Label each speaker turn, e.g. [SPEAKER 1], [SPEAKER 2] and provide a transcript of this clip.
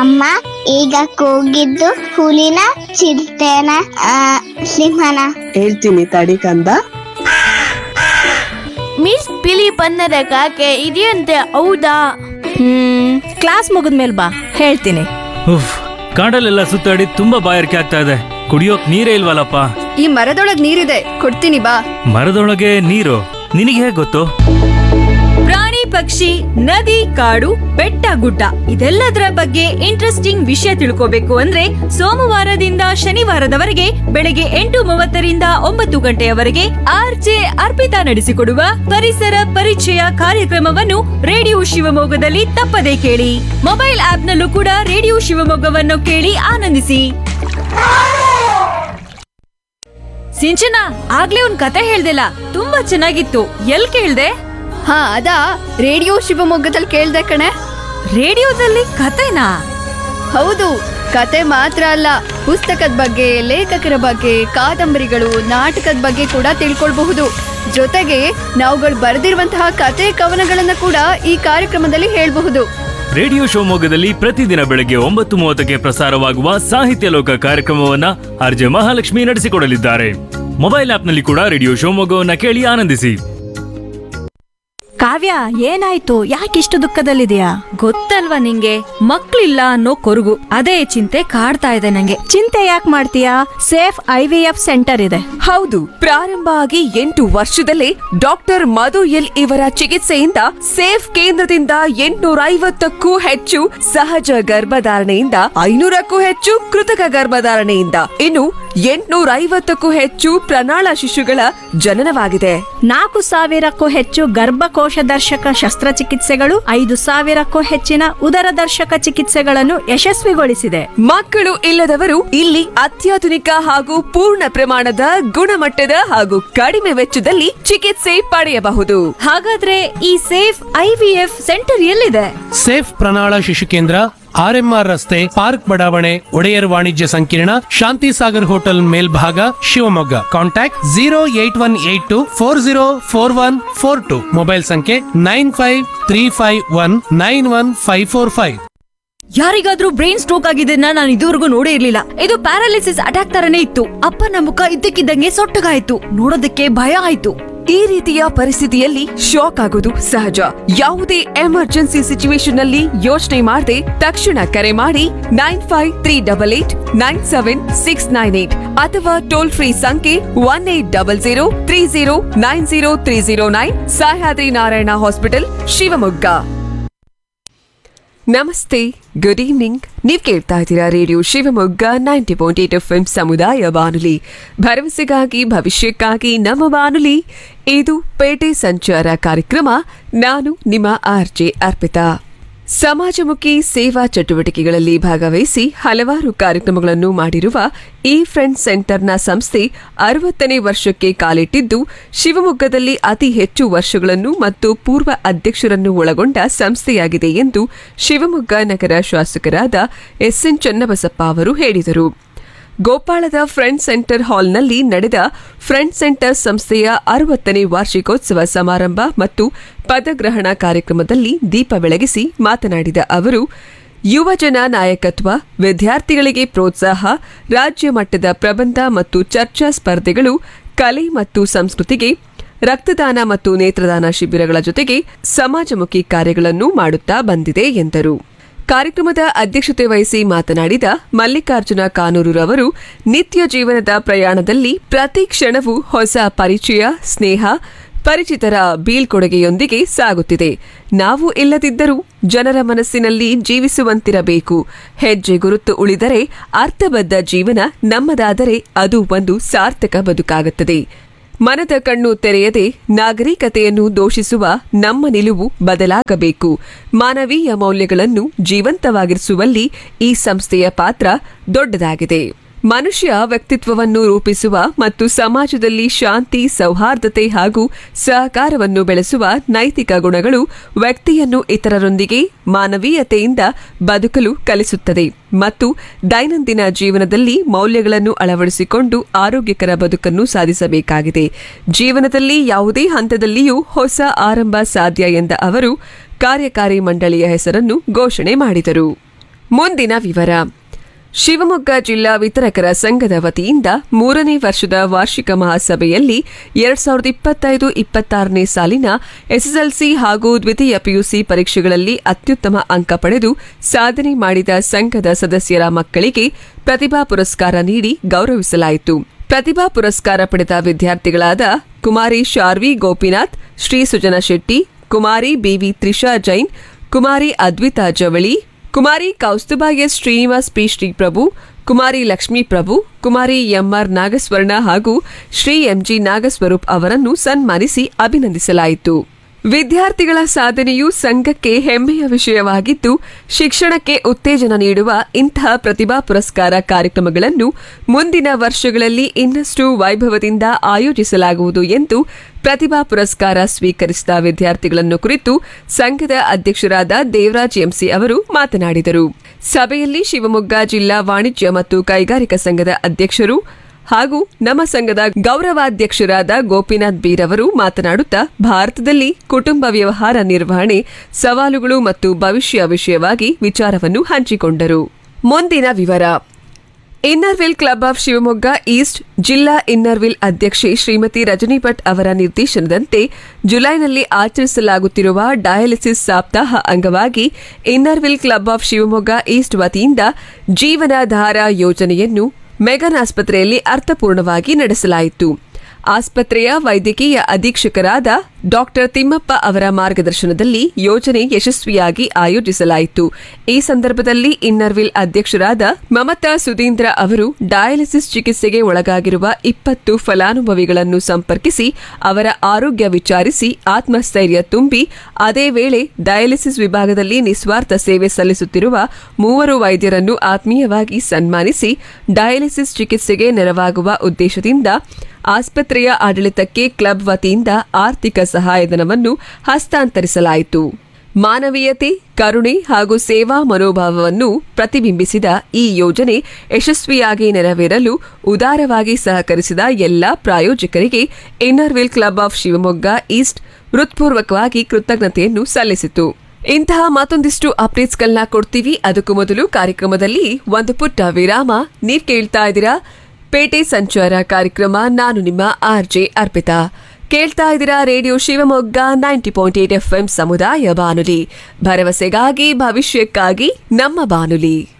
[SPEAKER 1] ಅಮ್ಮ ಈಗ ಕೂಗಿದ್ದು ಹುಲಿನ ಚಿರತೆನ ಆ, ಸಿಂಹನ
[SPEAKER 2] ಹೇಳ್ತೀನಿ ತಡಿ ಕಂದ
[SPEAKER 3] ಮಿಸ್ ಬಿಳಿ ಬಣ್ಣದ ಕಾಗೆ ಇದೆಯಂತೆ ಹೌದಾ
[SPEAKER 4] ಹ್ಮ್ ಕ್ಲಾಸ್ ಮುಗಿದ್ಮೇಲೆ ಬಾ ಹೇಳ್ತೀನಿ
[SPEAKER 5] ಉಫ್ ಕಾಡಲ್ಲೆಲ್ಲ ಸುತ್ತಾಡಿ ತುಂಬಾ ಬಾಯಾರಿಕೆ ಆಗ್ತಾ ಇದೆ ಕುಡಿಯೋಕ್ ನೀರೇ ಇಲ್ವಲ್ಲಪ್ಪ
[SPEAKER 6] ಈ ಮರದೊಳಗ್ ನೀರಿದೆ ಕೊಡ್ತೀನಿ ಬಾ
[SPEAKER 5] ಮರದೊಳಗೆ ನೀರು ನಿನಗೆ ಹೇಗೆ ಗೊತ್ತು
[SPEAKER 7] ಪ್ರಾಣಿ ಪಕ್ಷಿ ನದಿ ಕಾಡು ಬೆಟ್ಟ ಗುಡ್ಡ ಇದೆಲ್ಲದರ ಬಗ್ಗೆ ಇಂಟ್ರೆಸ್ಟಿಂಗ್ ವಿಷಯ ತಿಳ್ಕೋಬೇಕು ಅಂದ್ರೆ ಸೋಮವಾರದಿಂದ ಶನಿವಾರದವರೆಗೆ ಬೆಳಗ್ಗೆ ಎಂಟು ಮೂವತ್ತರಿಂದ ಒಂಬತ್ತು ಗಂಟೆಯವರೆಗೆ ಆರ್ಜೆ ಅರ್ಪಿತಾ ನಡೆಸಿಕೊಡುವ ಪರಿಸರ ಪರಿಚಯ ಕಾರ್ಯಕ್ರಮವನ್ನು ರೇಡಿಯೋ ಶಿವಮೊಗ್ಗದಲ್ಲಿ ತಪ್ಪದೇ ಕೇಳಿ ಮೊಬೈಲ್ ಆಪ್ನಲ್ಲೂ ಕೂಡ ರೇಡಿಯೋ ಶಿವಮೊಗ್ಗವನ್ನು ಕೇಳಿ ಆನಂದಿಸಿ ಸಿಂಚನ ಆಗ್ಲೇ ಒಂದ್ ಕತೆ ಹೇಳ್ದಿಲ್ಲ ತುಂಬಾ ಚೆನ್ನಾಗಿತ್ತು ಎಲ್ ಕೇಳ್ದೆ
[SPEAKER 6] ಹಾ ಅದಾ ರೇಡಿಯೋ ಶಿವಮೊಗ್ಗದಲ್ಲಿ ಕೇಳ್ದೆ ಕಣೆ
[SPEAKER 7] ರೇಡಿಯೋದಲ್ಲಿ ಕತೆನಾ
[SPEAKER 6] ಹೌದು ಕತೆ ಮಾತ್ರ ಅಲ್ಲ ಪುಸ್ತಕದ ಬಗ್ಗೆ ಲೇಖಕರ ಬಗ್ಗೆ ಕಾದಂಬರಿಗಳು ನಾಟಕದ ಬಗ್ಗೆ ಕೂಡ ತಿಳ್ಕೊಳ್ಬಹುದು ಜೊತೆಗೆ ನಾವುಗಳು ಬರೆದಿರುವಂತಹ ಕತೆ ಕವನಗಳನ್ನ ಕೂಡ ಈ ಕಾರ್ಯಕ್ರಮದಲ್ಲಿ ಹೇಳ್ಬಹುದು
[SPEAKER 5] ರೇಡಿಯೋ ಶಿವಮೊಗ್ಗದಲ್ಲಿ ಪ್ರತಿದಿನ ಬೆಳಗ್ಗೆ ಒಂಬತ್ತು ಮೂವತ್ತಕ್ಕೆ ಪ್ರಸಾರವಾಗುವ ಸಾಹಿತ್ಯ ಲೋಕ ಕಾರ್ಯಕ್ರಮವನ್ನ ಆರ್ಜೆ ಮಹಾಲಕ್ಷ್ಮಿ ನಡೆಸಿಕೊಡಲಿದ್ದಾರೆ ಮೊಬೈಲ್ ಆಪ್ನಲ್ಲಿ ಕೂಡ ರೇಡಿಯೋ ಶಿವಮೊಗ್ಗವನ್ನ ಕೇಳಿ ಆನಂದಿಸಿ
[SPEAKER 4] ಕಾವ್ಯ ಏನಾಯ್ತು ಯಾಕಿಷ್ಟು ದುಃಖದಲ್ಲಿದೆಯಾ
[SPEAKER 7] ಗೊತ್ತಲ್ವಾ ನಿಂಗೆ ಮಕ್ಳಿಲ್ಲ ಅನ್ನೋ ಕೊರಗು ಅದೇ ಚಿಂತೆ ಕಾಡ್ತಾ ಇದೆ ನಂಗೆ
[SPEAKER 4] ಚಿಂತೆ ಯಾಕೆ ಮಾಡ್ತೀಯಾ safe I V F centre ಇದೆ
[SPEAKER 8] ಹೌದು ಪ್ರಾರಂಭ ಆಗಿ ಎಂಟು ವರ್ಷದಲ್ಲೇ ಡಾಕ್ಟರ್ ಮಧು ಎಲ್ ಇವರ ಚಿಕಿತ್ಸೆಯಿಂದ ಸೇಫ್ ಕೇಂದ್ರದಿಂದ ಎಂಟುನೂರ ಐವತ್ತಕ್ಕೂ ಹೆಚ್ಚು ಸಹಜ ಗರ್ಭಧಾರಣೆಯಿಂದ ಐನೂರಕ್ಕೂ ಹೆಚ್ಚು ಕೃತಕ ಗರ್ಭಧಾರಣೆಯಿಂದ ಇನ್ನು ಎಂಟುನೂರ ಐವತ್ತಕ್ಕೂ ಹೆಚ್ಚು ಪ್ರಣಾಳ ಶಿಶುಗಳ ಜನನವಾಗಿದೆ
[SPEAKER 4] ನಾಲ್ಕು ಸಾವಿರಕ್ಕೂ ಹೆಚ್ಚು ಗರ್ಭಕೋಶ ದರ್ಶಕ ಶಸ್ತ್ರಚಿಕಿತ್ಸೆಗಳು ಐದು ಸಾವಿರಕ್ಕೂ ಹೆಚ್ಚಿನ ಉದರ ದರ್ಶಕ ಚಿಕಿತ್ಸೆಗಳನ್ನು ಯಶಸ್ವಿಗೊಳಿಸಿದೆ
[SPEAKER 8] ಮಕ್ಕಳು ಇಲ್ಲದವರು ಇಲ್ಲಿ ಅತ್ಯಾಧುನಿಕ ಹಾಗೂ ಪೂರ್ಣ ಪ್ರಮಾಣದ ಗುಣಮಟ್ಟದ ಹಾಗೂ ಕಡಿಮೆ ವೆಚ್ಚದಲ್ಲಿ ಚಿಕಿತ್ಸೆ ಪಡೆಯಬಹುದು
[SPEAKER 7] ಹಾಗಾದ್ರೆ ಈ ಸೇಫ್ ಐವಿಎಫ್ ಸೆಂಟರ್ ಎಲ್ಲಿದೆ
[SPEAKER 9] ಸೇಫ್ ಪ್ರಣಾಳ ಶಿಶು ಕೇಂದ್ರ ಆರ್ಎಂಆರ್ ರಸ್ತೆ ಪಾರ್ಕ್ ಬಡಾವಣೆ ಒಡೆಯರ್ ವಾಣಿಜ್ಯ ಸಂಕೀರ್ಣ ಶಾಂತಿ ಸಾಗರ್ ಹೋಟೆಲ್ ಮೇಲ್ಭಾಗ Shivamogga contact zero eight one eight two four zero four one four two mobile ಸಂಖ್ಯೆ nine five three five one nine one five four five
[SPEAKER 7] ಯಾರಿಗಾದ್ರೂ ಬ್ರೈನ್ ಸ್ಟ್ರೋಕ್ ಆಗಿದ್ದನ್ನ ನಾನು ಇದುವರೆಗೂ ನೋಡೇ ಇರ್ಲಿಲ್ಲ ಇದು ಪ್ಯಾರಾಲಿಸಿಸ್ ಅಟ್ಯಾಕ್ ತರನೇ ಇತ್ತು ಅಪ್ಪನ ಮುಖ ಇದ್ದಕ್ಕಿದ್ದಂಗೆ ಸೊಟ್ಟಗಾಯ್ತು ನೋಡೋದಕ್ಕೆ ಭಯ ಆಯ್ತು
[SPEAKER 8] ಈ ರೀತಿಯ ಪರಿಸ್ಥಿತಿಯಲ್ಲಿ ಶಾಕ್ ಆಗೋದು ಸಹಜ ಯಾವುದೇ ಎಮರ್ಜೆನ್ಸಿ ಸಿಚುವೇಶನ್ ನಲ್ಲಿ ಯೋಚನೆ ಮಾಡದೆ ತಕ್ಷಣ ಕರೆ ಮಾಡಿ nine five three double eight nine seven six nine eight ಅಥವಾ ಟೋಲ್ ಫ್ರೀ ಸಂಖ್ಯೆ one eight double zero three zero nine zero three zero nine Sahyadri Narayana hospital Shivamogga ನಮಸ್ತೆ ಗುಡ್ ಈವ್ನಿಂಗ್ ನೀವ್ ಕೇಳ್ತಾ ಇದ್ದೀರಾ radio Shivamogga ninety point eight F M ಸಮುದಾಯ ಬಾನುಲಿ ಭರವಸೆಗಾಗಿ ಭವಿಷ್ಯಕ್ಕಾಗಿ ನಮ್ಮ ಬಾನುಲಿ ಇದು ಪೇಟೆ ಸಂಚಾರ ಕಾರ್ಯಕ್ರಮ ನಾನು ನಿಮ್ಮ ಆರ್ಜೆ ಅರ್ಪಿತಾ ಸಮಾಜಮುಖಿ ಸೇವಾ ಚಟುವಟಿಕೆಗಳಲ್ಲಿ ಭಾಗವಹಿಸಿ ಹಲವಾರು ಕಾರ್ಯಕ್ರಮಗಳನ್ನು ಮಾಡಿರುವ ಈ ಫ್ರೆಂಡ್ ಸೆಂಟರ್ನ ಸಂಸ್ಥೆ ಅರವತ್ತನೇ ವರ್ಷಕ್ಕೆ ಕಾಲಿಟ್ಟಿದ್ದು ಶಿವಮೊಗ್ಗದಲ್ಲಿ ಅತಿ ಹೆಚ್ಚು ವರ್ಷಗಳನ್ನು ಮತ್ತು ಪೂರ್ವ ಅಧ್ಯಕ್ಷರನ್ನು ಒಳಗೊಂಡ ಸಂಸ್ಥೆಯಾಗಿದೆ ಎಂದು ಶಿವಮೊಗ್ಗ ನಗರ ಶಾಸಕರಾದ ಎಸ್ಎನ್ ಚನ್ನಬಸಪ್ಪ ಅವರು ಹೇಳಿದರು ಗೋಪಾಳದ ಫ್ರೆಂಡ್ ಸೆಂಟರ್ ಹಾಲ್ನಲ್ಲಿ ನಡೆದ ಫ್ರೆಂಡ್ ಸೆಂಟರ್ ಸಂಸ್ಥೆಯ ಅರವತ್ತನೇ ವಾರ್ಷಿಕೋತ್ಸವ ಸಮಾರಂಭ ಮತ್ತು ಪದಗ್ರಹಣ ಕಾರ್ಯಕ್ರಮದಲ್ಲಿ ದೀಪ ಬೆಳಗಿಸಿ ಮಾತನಾಡಿದ ಅವರು ಯುವಜನ ನಾಯಕತ್ವ ವಿದ್ಯಾರ್ಥಿಗಳಿಗೆ ಪ್ರೋತ್ಸಾಹ ರಾಜ್ಯ ಮಟ್ಟದ ಪ್ರಬಂಧ ಮತ್ತು ಚರ್ಚಾ ಸ್ಪರ್ಧೆಗಳು ಕಲೆ ಮತ್ತು ಸಂಸ್ಕೃತಿಗೆ ರಕ್ತದಾನ ಮತ್ತು ನೇತ್ರದಾನ ಶಿಬಿರಗಳ ಜೊತೆಗೆ ಸಮಾಜಮುಖಿ ಕಾರ್ಯಗಳನ್ನು ಮಾಡುತ್ತಾ ಬಂದಿದೆ ಎಂದರು ಕಾರ್ಯಕ್ರಮದ ಅಧ್ಯಕ್ಷತೆ ವಹಿಸಿ ಮಾತನಾಡಿದ ಮಲ್ಲಿಕಾರ್ಜುನ ಕಾನೂರುರವರು ನಿತ್ಯ ಜೀವನದ ಪ್ರಯಾಣದಲ್ಲಿ ಪ್ರತಿ ಕ್ಷಣವೂ ಹೊಸ ಪರಿಚಯ ಸ್ನೇಹ ಪರಿಚಿತರ ಬೀಳ್ಕೊಡುಗೆಯೊಂದಿಗೆ ಸಾಗುತ್ತಿದೆ ನಾವು ಇಲ್ಲದಿದ್ದರೂ ಜನರ ಮನಸ್ಸಿನಲ್ಲಿ ಜೀವಿಸುವಂತಿರಬೇಕು ಹೆಜ್ಜೆ ಗುರುತು ಉಳಿದರೆ ಅರ್ಥಬದ್ಧ ಜೀವನ ನಮ್ಮದಾದರೆ ಅದು ಒಂದು ಸಾರ್ಥಕ ಬದುಕಾಗುತ್ತದೆ ಮನದ ಕಣ್ಣು ತೆರೆಯದೆ ನಾಗರಿಕತೆಯನ್ನು ದೋಷಿಸುವ ನಮ್ಮ ನಿಲುವು ಬದಲಾಗಬೇಕು ಮಾನವೀಯ ಮೌಲ್ಯಗಳನ್ನು ಜೀವಂತವಾಗಿರಿಸುವಲ್ಲಿ ಈ ಸಂಸ್ಥೆಯ ಪಾತ್ರ ದೊಡ್ಡದಾಗಿದೆ ಮನುಷ್ಯ ವ್ಯಕ್ತಿತ್ವವನ್ನು ರೂಪಿಸುವ ಮತ್ತು ಸಮಾಜದಲ್ಲಿ ಶಾಂತಿ ಸೌಹಾರ್ದತೆ ಹಾಗೂ ಸಹಕಾರವನ್ನು ಬೆಳೆಸುವ ನೈತಿಕ ಗುಣಗಳು ವ್ಯಕ್ತಿಯನ್ನು ಇತರರೊಂದಿಗೆ ಮಾನವೀಯತೆಯಿಂದ ಬದುಕಲು ಕಲಿಸುತ್ತದೆ ಮತ್ತು ದೈನಂದಿನ ಜೀವನದಲ್ಲಿ ಮೌಲ್ಯಗಳನ್ನು ಅಳವಡಿಸಿಕೊಂಡು ಆರೋಗ್ಯಕರ ಬದುಕನ್ನು ಸಾಧಿಸಬೇಕಾಗಿದೆ ಜೀವನದಲ್ಲಿ ಯಾವುದೇ ಹಂತದಲ್ಲಿಯೂ ಹೊಸ ಆರಂಭ ಸಾಧ್ಯ ಎಂದ ಅವರು ಕಾರ್ಯಕಾರಿ ಮಂಡಳಿಯ ಹೆಸರನ್ನು ಘೋಷಣೆ ಮಾಡಿದರು ಮುಂದಿನ ವಿವರ ಶಿವಮೊಗ್ಗ ಜಿಲ್ಲಾ ವಿತರಕರ ಸಂಘದ ವತಿಯಿಂದ ಮೂರನೇ ವರ್ಷದ ವಾರ್ಷಿಕ ಮಹಾಸಭೆಯಲ್ಲಿ ಎರಡ್ ಸಾವಿರದ ಇಪ್ಪತ್ತೈದು ಇಪ್ಪತ್ತಾರನೇ ಸಾಲಿನ ಎಸ್ಎಸ್ಎಲ್ಸಿ ಹಾಗೂ ದ್ವಿತೀಯ ಪಿಯುಸಿ ಪರೀಕ್ಷೆಗಳಲ್ಲಿ ಅತ್ಯುತ್ತಮ ಅಂಕ ಪಡೆದು ಸಾಧನೆ ಮಾಡಿದ ಸಂಘದ ಸದಸ್ಯರ ಮಕ್ಕಳಿಗೆ ಪ್ರತಿಭಾ ಪುರಸ್ಕಾರ ನೀಡಿ ಗೌರವಿಸಲಾಯಿತು ಪ್ರತಿಭಾ ಪುರಸ್ಕಾರ ಪಡೆದ ವಿದ್ಯಾರ್ಥಿಗಳಾದ Kumari Sharvi Gopinath Shri Sujana Shetty Kumari BV Trisha Jain Kumari Advitha Javali Kumari Kaustubha S Srinivas P Shriprabhu Kumari Lakshmi Prabhu Kumari MR Nagaswarna ಹಾಗೂ ಶ್ರೀ ಎಂಜಿ ನಾಗಸ್ವರೂಪ್ ಅವರನ್ನು ಸನ್ಮಾನಿಸಿ ಅಭಿನಂದಿಸಲಾಯಿತು ವಿದ್ಯಾರ್ಥಿಗಳ ಸಾಧನೆಯು ಸಂಘಕ್ಕೆ ಹೆಮ್ಮೆಯ ವಿಷಯವಾಗಿದ್ದು ಶಿಕ್ಷಣಕ್ಕೆ ಉತ್ತೇಜನ ನೀಡುವ ಇಂತಹ ಪ್ರತಿಭಾ ಪುರಸ್ಕಾರ ಕಾರ್ಯಕ್ರಮಗಳನ್ನು ಮುಂದಿನ ವರ್ಷಗಳಲ್ಲಿ ಇನ್ನಷ್ಟು ವೈಭವದಿಂದ ಆಯೋಜಿಸಲಾಗುವುದು ಎಂದು ಪ್ರತಿಭಾ ಪುರಸ್ಕಾರ ಸ್ವೀಕರಿಸಿದ ವಿದ್ಯಾರ್ಥಿಗಳನ್ನು ಕುರಿತು ಸಂಘದ ಅಧ್ಯಕ್ಷರಾದ ದೇವರಾಜ್ ಎಂಸಿ ಅವರು ಮಾತನಾಡಿದರು ಸಭೆಯಲ್ಲಿ ಶಿವಮೊಗ್ಗ ಜಿಲ್ಲಾ ವಾಣಿಜ್ಯ ಮತ್ತು ಕೈಗಾರಿಕಾ ಸಂಘದ ಅಧ್ಯಕ್ಷರು ಹಾಗೂ ನಮ್ಮ ಸಂಘದ ಗೌರವಾಧ್ಯಕ್ಷರಾದ ಗೋಪಿನಾಥ್ ಬೀರ್ ಅವರು ಮಾತನಾಡುತ್ತಾ ಭಾರತದಲ್ಲಿ ಕುಟುಂಬ ವ್ಯವಹಾರ ನಿರ್ವಹಣೆ ಸವಾಲುಗಳು ಮತ್ತು ಭವಿಷ್ಯ ವಿಷಯವಾಗಿ ವಿಚಾರವನ್ನು ಹಂಚಿಕೊಂಡರು ಮುಂದಿನ ವಿವರ Inner Wheel club of Shivamogga east ಜಿಲ್ಲಾ ಇನ್ನರ್ವಿಲ್ ಅಧ್ಯಕ್ಷೆ ಶ್ರೀಮತಿ ರಜನಿ ಭಟ್ ಅವರ ನಿರ್ದೇಶನದಂತೆ ಜುಲೈನಲ್ಲಿ ಆಚರಿಸಲಾಗುತ್ತಿರುವ ಡಯಾಲಿಸಿಸ್ ಸಪ್ತಾಹ ಅಂಗವಾಗಿ Inner Wheel club of Shivamogga east ವತಿಯಿಂದ ಜೀವನಾಧಾರ ಯೋಜನೆಯನ್ನು ಮೆಗನ್ ಆಸ್ಪತ್ರೆಯಲ್ಲಿ ಅರ್ಥಪೂರ್ಣವಾಗಿ ನಡೆಸಲಾಯಿತು ಆಸ್ಪತ್ರೆಯ ವೈದ್ಯಕೀಯ ಅಧೀಕ್ಷಕರಾದ ಡಾಕ್ಟರ್ ತಿಮ್ಮಪ್ಪ ಅವರ ಮಾರ್ಗದರ್ಶನದಲ್ಲಿ ಯೋಜನೆ ಯಶಸ್ವಿಯಾಗಿ ಆಯೋಜಿಸಲಾಯಿತು ಈ ಸಂದರ್ಭದಲ್ಲಿ ಇನ್ನರ್ವಿಲ್ ಅಧ್ಯಕ್ಷರಾದ ಮಮತಾ ಸುಧೀಂದ್ರ ಅವರು ಡಯಾಲಿಸಿಸ್ ಚಿಕಿತ್ಸೆಗೆ ಒಳಗಾಗಿರುವ ಇಪ್ಪತ್ತು ಫಲಾನುಭವಿಗಳನ್ನು ಸಂಪರ್ಕಿಸಿ ಅವರ ಆರೋಗ್ಯ ವಿಚಾರಿಸಿ ಆತ್ಮಸ್ಥೈರ್ಯ ತುಂಬಿ ಅದೇ ವೇಳೆ ಡಯಾಲಿಸಿಸ್ ವಿಭಾಗದಲ್ಲಿ ನಿಸ್ವಾರ್ಥ ಸೇವೆ ಸಲ್ಲಿಸುತ್ತಿರುವ ಮೂವರು ವೈದ್ಯರನ್ನು ಆತ್ಮೀಯವಾಗಿ ಸನ್ಮಾನಿಸಿ ಡಯಾಲಿಸಿಸ್ ಚಿಕಿತ್ಸೆಗೆ ನೆರವಾಗುವ ಉದ್ದೇಶದಿಂದ ಆಸ್ಪತ್ರೆಯ ಆಡಳಿತಕ್ಕೆ ಕ್ಲಬ್ ವತಿಯಿಂದ ಆರ್ಥಿಕ ಸಹಾಯಧನವನ್ನು ಹಸ್ತಾಂತರಿಸಲಾಯಿತು ಮಾನವೀಯತೆ ಕರುಣೆ ಹಾಗೂ ಸೇವಾ ಮನೋಭಾವವನ್ನು ಪ್ರತಿಬಿಂಬಿಸಿದ ಈ ಯೋಜನೆ ಯಶಸ್ವಿಯಾಗಿ ನೆರವೇರಲು ಉದಾರವಾಗಿ ಸಹಕರಿಸಿದ ಎಲ್ಲಾ ಪ್ರಾಯೋಜಕರಿಗೆ Inner Wheel club of Shivamogga east ಹೃತ್ಪೂರ್ವಕವಾಗಿ ಕೃತಜ್ಞತೆಯನ್ನು ಸಲ್ಲಿಸಿತು ಇಂತಹ ಮತ್ತೊಂದಿಷ್ಟು ಅಪ್ಡೇಟ್ಸ್ಗಳನ್ನ ಕೊಡ್ತೀವಿ ಅದಕ್ಕೂ ಮೊದಲು ಕಾರ್ಯಕ್ರಮದಲ್ಲಿ ಒಂದು ಪುಟ್ಟ ವಿರಾಮ ನೀವ್ ಕೇಳ್ತಾ ಇದ್ದೀರಾ ಪೇಟೆ ಸಂಚಾರ ಕಾರ್ಯಕ್ರಮ ನಾನು ನಿಮ್ಮ ಆರ್ಜೆ ಅರ್ಪಿತಾ ಕೇಳ್ತಾ ಇದ್ದೀರಾ radio Shivamogga ninety point eight F ಸಮುದಾಯ ಬಾನುಲಿ ಭರವಸೆಗಾಗಿ ಭವಿಷ್ಯಕ್ಕಾಗಿ ನಮ್ಮ ಬಾನುಲಿ